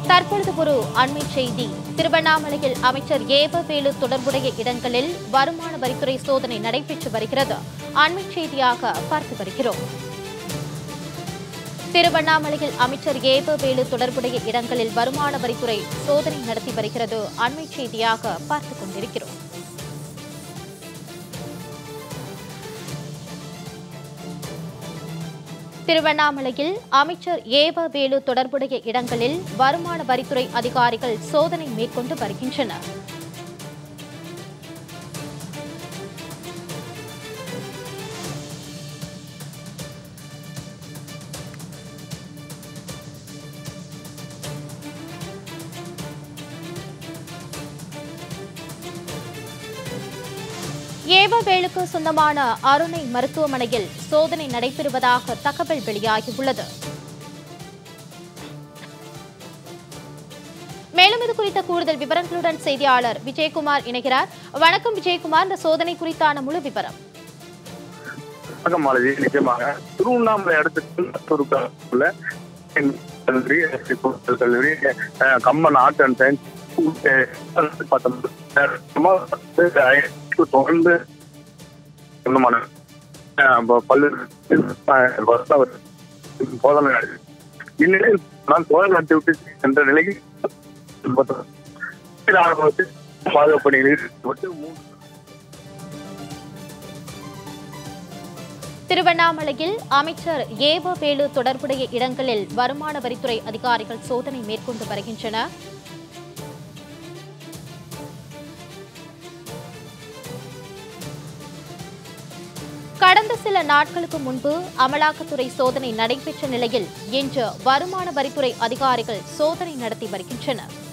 தற்பொழுது ஒரு அண்மை செய்தி திருவண்ணாமலையில் அமைச்சர் ஏவ வேலு தொடர்புடைய இடங்களில் வருமான வரித்துறை சோதனை நடைபெற்று வருகிறது அண்மை செய்தியாக பார்த்து வருகிறோம் திருவண்ணாமலையில் அமைச்சர் ஏவ வேலு தொடர்புடைய இடங்களில் வருமான வரித்துறை சோதனை நடத்தி வருகிறது அண்மை செய்தியாக பார்த்துக் கொண்டிருக்கிறோம் திருவண்ணாமலையில் அமைச்சர் ஏவ வேலு தொடர்புடைய இடங்களில் வருமான வரித்துறை அதிகாரிகள் சோதனை மேற்கொண்டு வருகின்றனர் ஏவவேலுக்கு சொந்தமான அருணை மருத்துவமனையில் சோதனை நடைபெறுவதாக தகவல் வெளியாகியுள்ளது மேலும் இது குறித்த கூடுதல் விவரங்களுடன் செய்தியாளர் விஜயகுமார் இணைகிறார் வணக்கம் விஜயகுமார் இந்த சோதனை குறித்தான முழு விவரம் வணக்கம் மாலதி நிச்சயமாக திருவண்ணாமலை அடுத்த உள்ள கல்லூரி பொறியியல் கல்லூரி அஹ், கம்பன் ஆர்ட் அண்ட் சயின்ஸ் பத்தொன்பது தொடர்ந்து சொந்தமான அஹ், ப- பல்வேறு அஹ், வருஷம் அவர் சோதனை நடத்தி இந்நிலையில் நான் சோதனை நடத்திவிட்டு என்ற நிலையில் ராணுவத்தில் பாதுகாப்பு பணியில் ஈடுபட்டு மூன்று திருவண்ணாமலையில் அமைச்சர் ஏவ வேலு தொடர்புடைய இடங்களில் வருமான வரித்துறை அதிகாரிகள் சோதனை மேற்கொண்டு வருகின்றனர் கடந்த சில நாட்களுக்கு முன்பு அமலாக்கத்துறை சோதனை நடைபெற்ற நிலையில் இன்று வருமான வரித்துறை அதிகாரிகள் சோதனை நடத்தி வருகின்றனர்